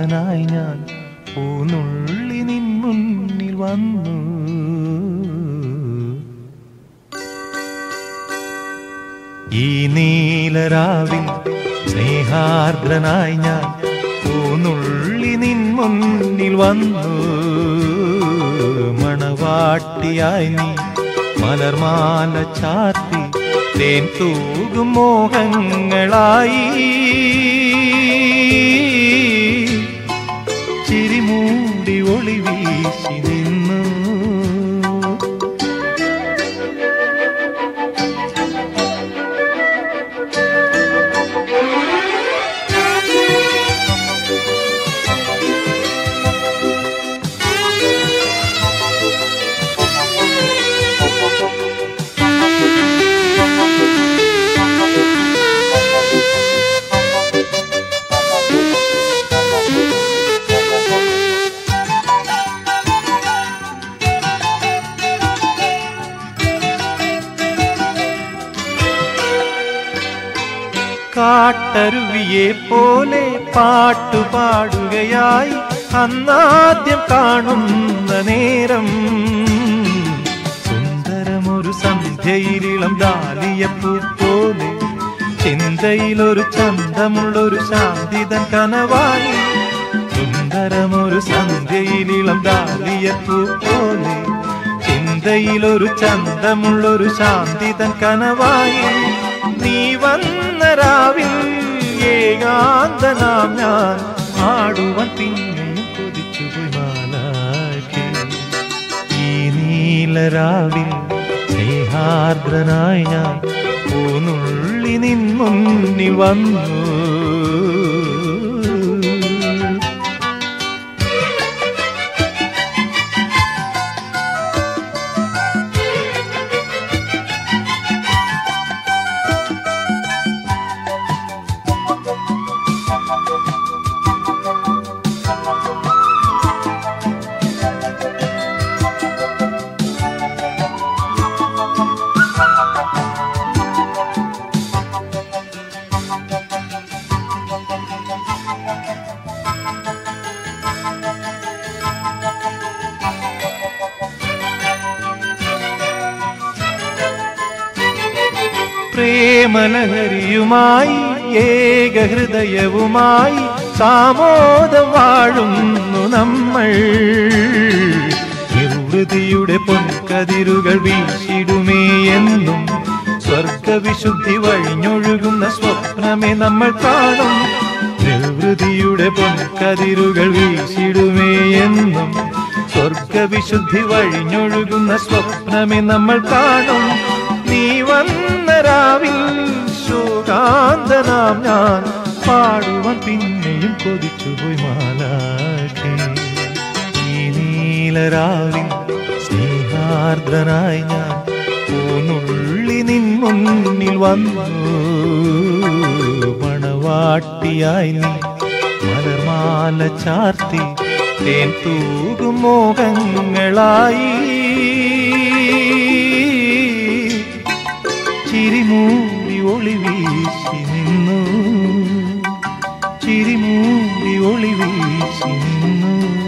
സ്നേഹാർദ്രനായി ഞാൻ പൂനുള്ളി നിൻ മുന്നിൽ വന്നു ഈ നീലരാവിൽ സ്നേഹാർദ്രനായി ഞാൻ പൂനുള്ളി നിൻ മുന്നിൽ വന്നു മണവാട്ടിയായി നീ മലർമാല ചാർത്തി തേൻ തൂകും മോഹങ്ങളായി ചിരിമൂടി ഒളി വീശി നിന്നു കാട്ടരുവിയെ പോലെ പാട്ടുപാടുകയായി അന്നാദ്യം കാണുന്ന നേരം സുന്ദരമൊരു സന്ധ്യയിലിളം ദാലിയപ്പൂ പോലെ ചിന്തയിലൊരു ചന്തമുള്ളൊരു ശാന്തിതൻ കനവായി സുന്ദരമൊരു സന്ധ്യയിലിളം ദാലിയപ്പൂ പോലെ ചിന്തയിലൊരു ചന്തമുള്ളൊരു ശാന്തിതൻ കനവായി നീ വന്ന രാവിൽ ഏകാന്തനാം ഞാൻ ആടുവാൻ പിന്നെയും കൊതിച്ചുപോയി മാലാഖി ഈ നീലരാവിൽ സ്നേഹാർദ്രനായി ഞാൻ പൂനുള്ളി നിൻ മുന്നിൽ വന്നു പ്രേമലഹരിയുമായി ഏകഹൃദയവുമായി സാമോദം വാഴുന്നു നമ്മൾ നിർവൃതിയുടെ പൊൻകതിരുകൾ വീശിടുമേ എന്നും സ്വർഗവിശുദ്ധി വഴിഞ്ഞൊഴുകുന്ന സ്വപ്നമേ നമ്മൾ കാണും നിർവൃതിയുടെ പൊൻകതിരുകൾ വീശിടുമേ എന്നും സ്വർഗവിശുദ്ധി വഴിഞ്ഞൊഴുകുന്ന സ്വപ്നമേ നമ്മൾ കാണും നീ വന്ന രാവിൽ ശോകാന്തനാം ഞാൻ പാടുവാൻ പിന്നെയും കൊതിച്ചുപോയി മാലാഖി ഈ നീലരാവിൽ സ്നേഹാർദ്രനായി ഞാൻ പൂനുള്ളി നിൻ മുന്നിൽ വന്നു മണവാട്ടിയായി നീ മലർമാല ചാർത്തി തേൻ തൂകും മോഹങ്ങളായി ചിരിമൂടി ഒളി വീശി നിന്നു ചിരിമൂടി ഒളി വീശി നിന്നു